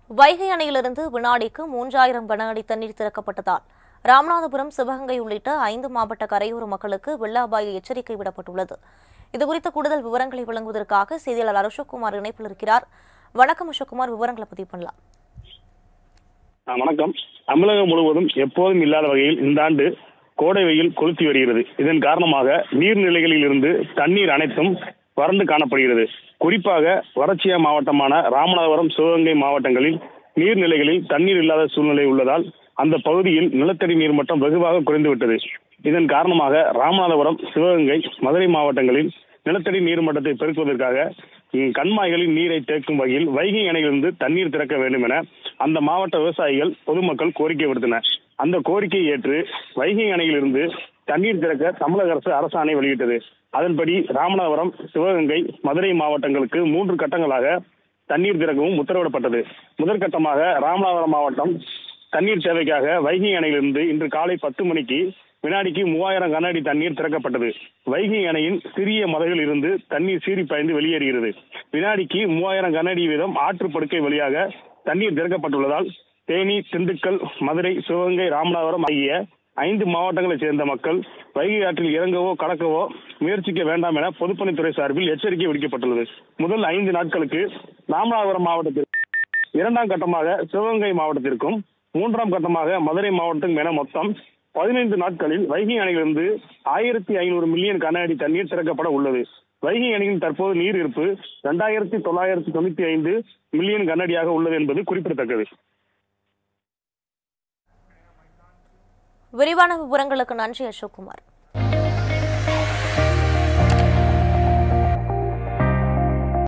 வைகை அணையிலிருந்து வினாடிக்கு மூன்றாயிரம் கன அடி தண்ணீர் திறக்கப்பட்டதால் ராமநாதபுரம் சிவகங்கை உள்ளிட்ட ஐந்து மாவட்ட கரையோர மக்களுக்கு வெள்ள அபாய எச்சரிக்கை விடப்பட்டுள்ளது இதுகுறித்த கூடுதல் விவரங்களை வழங்குவதற்காக செய்தியாளர் அசோக்குமார் இணைப்பில் இருக்கிறார் வணக்கம் அசோக்குமார் விவரங்களை பதிவு பண்ணலாம் ஆ, வணக்கம் தமிழகம் முழுவதும் எப்போதும் இல்லாத வகையில் இந்த ஆண்டு கோடை வெயில் கொளுத்தி வருகிறது இதன் காரணமாக நீர்நிலைகளில் இருந்து தண்ணீர் அனைத்தும் வறண்டு காணப்படுகிறது குறிப்பாக வறட்சியா மாவட்டமான ராமநாதபுரம் சிவகங்கை மாவட்டங்களில் நீர்நிலைகளில் தண்ணீர் இல்லாத சூழ்நிலை உள்ளதால் அந்த பகுதியில் நிலத்தடி நீர் மட்டம் வெகுவாக குறைந்துவிட்டது இதன் காரணமாக ராமநாதபுரம் சிவகங்கை மதுரை மாவட்டங்களில் நிலத்தடி நீர் மட்டத்தை பெருக்குவதற்காக ம், கண்மாய்களில் நீரை தேக்கும் வகையில் வைகை அணையிலிருந்து தண்ணீர் திறக்க வேண்டும் என அந்த மாவட்ட விவசாயிகள் பொதுமக்கள் கோரிக்கை விடுத்தனர் அந்த கோரிக்கையை ஏற்று வைகை அணையிலிருந்து தண்ணீர் திறக்க தமிழக அரசு அரசாணை வெளியிட்டது அதன்படி ராமநாதபுரம் சிவகங்கை மதுரை மாவட்டங்களுக்கு மூன்று கட்டங்களாக தண்ணீர் திறக்கவும் உத்தரவிடப்பட்டது முதற்கட்டமாக ராமநாதபுரம் மாவட்டம் தண்ணீர் தேவைக்காக வைகை அணையிலிருந்து இன்று காலை பத்து மணிக்கு வினாடிக்கு மூவாயிரம் கன அடி தண்ணீர் திறக்கப்பட்டது வைகை அணையின் சிறிய மதகில் இருந்து தண்ணீர் சீறி பாய்ந்து வெளியேறுகிறது வினாடிக்கு மூவாயிரம் கன அடி வீதம் ஆற்றுப்படுக்கை வழியாக தண்ணீர் திறக்கப்பட்டுள்ளதால் தேனி திண்டுக்கல் மதுரை சிவகங்கை ராமநாதபுரம் ஆகிய ஐந்து மாவட்டங்களைச் சேர்ந்த மக்கள் வைகை ஆற்றில் இறங்கவோ கடக்கவோ முயற்சிக்க வேண்டாம் என பொதுப்பணித்துறை சார்பில் எச்சரிக்கை விடுக்கப்பட்டுள்ளது முதல் ஐந்து நாட்களுக்கு ராமநாதபுரம் மாவட்டத்தில் இரண்டாம் கட்டமாக சிவகங்கை மாவட்டத்திற்கும் மூன்றாம் கட்டமாக மதுரை மாவட்டம் என மொத்தம் பதினைந்து நாட்களில் வைகை அணையிலிருந்து ஆயிரத்தி ஐநூறு மில்லியன் கன அடி தண்ணீர் திறக்கப்பட உள்ளது வைகை அணையின் தற்போது நீர் இருப்பு இரண்டாயிரத்தி தொள்ளாயிரத்தி தொண்ணூத்தி ஐந்து மில்லியன் கன அடியாக உள்ளது என்பது குறிப்பிடத்தக்கது விரிவான விவரங்களுக்கு நன்றி அசோக்குமார்